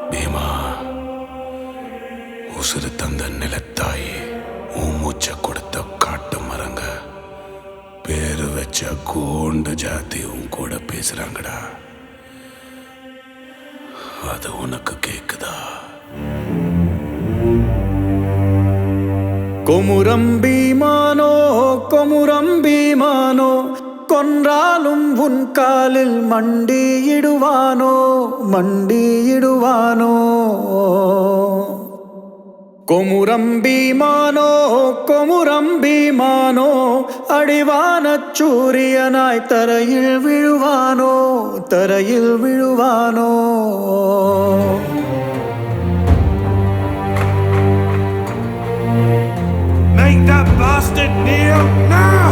பீமா உசுறு தந்த நிலத்தாயி உன் மூச்சை கொடுத்த காட்டு மரங்க பேரு வச்ச கோண்டு ஜாதி உன் கூட பேசுறாங்கடா அது உனக்கு கேக்குதா கொமுரம் பீமானோ கொமுரம் பீமானோ கொன்றாலும் உன் காலில் மண்டியிடுவானோ மண்டியிடுவானோ கொமுரம் பீமானோ கொமுரம் பீமானோ அடிவானச் சூரியனாய் தரையில் விழுவானோ தரையில் விழுவானோ Make that bastard kneel now!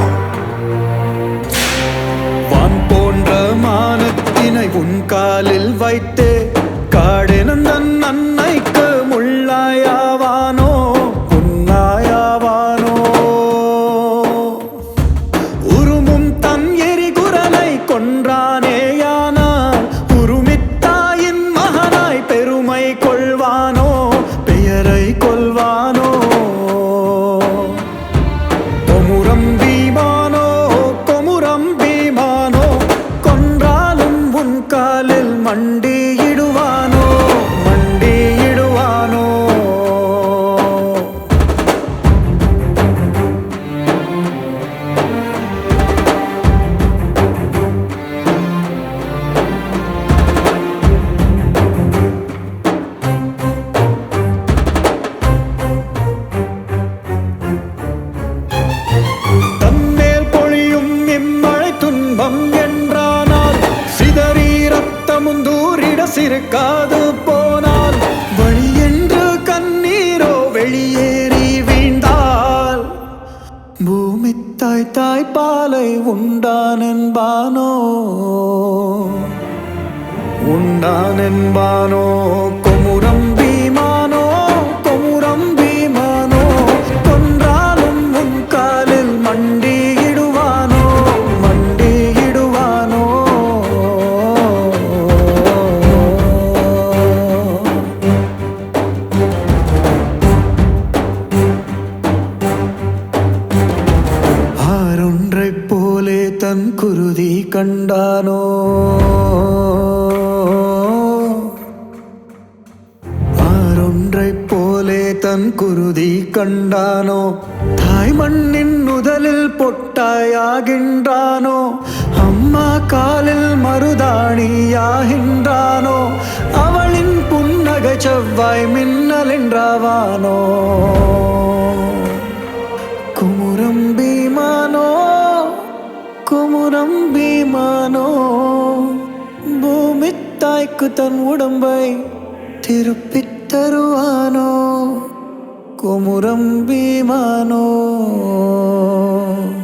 வான் போன்ற மானத்தினை உன் காலில் வைத்து காடெனந்தன் அன்னைக்கு முள்ளாயாவானோ புன்னாயாவானோ உருமும் தன் எரிகுரலை கொன்றானேயானால் உருமித்தாயின் மகனாய் பெருமை கொள்வானோ பெயரை கொள்வானோ கொமுரம் பீமானோ கொமுரம் பீமானோ கொன்றாலும் உன் காலில் மண்டியிடுவானோ மண்டியிடுவானோ தன்மேல் பொழியும் இம்மழை துன்பம் என்றானால் சிதறி ரத்தமும் தூரிட சிறுக்காது போனால் வழி என்று கண்ணீரோ வெளியேறி வீழ்ந்தால் பூமி தாய் தாய் பாலை உண்டான் என்பானோ உண்டான் என்பானோ கொமுரம் பீமானோ கொமுரம் பீமானோ கொன்றாலும் உன் காலில் மண்டியிடுவானோ மண்டியிடுவானோ ஆறொன்றைப் போலே தன் குருதி கண்டானோ ஆறொன்றைப் போலே தன் குருதி கண்டானோ தாய் மண்ணின் முதலில் பொட்டாயாகின்றானோ அம்மா காலில் மருதாணியாகின்றானோ அவளின் புன்னகை செவ்வாய் மின்னல் என்றாவானோ குமுரம் பீமானோ குமுரம் பீமானோ பூமி தாய்க்கு தன் உடம்பை திருப்பித் தருவானோ குமுரம் பீமானோ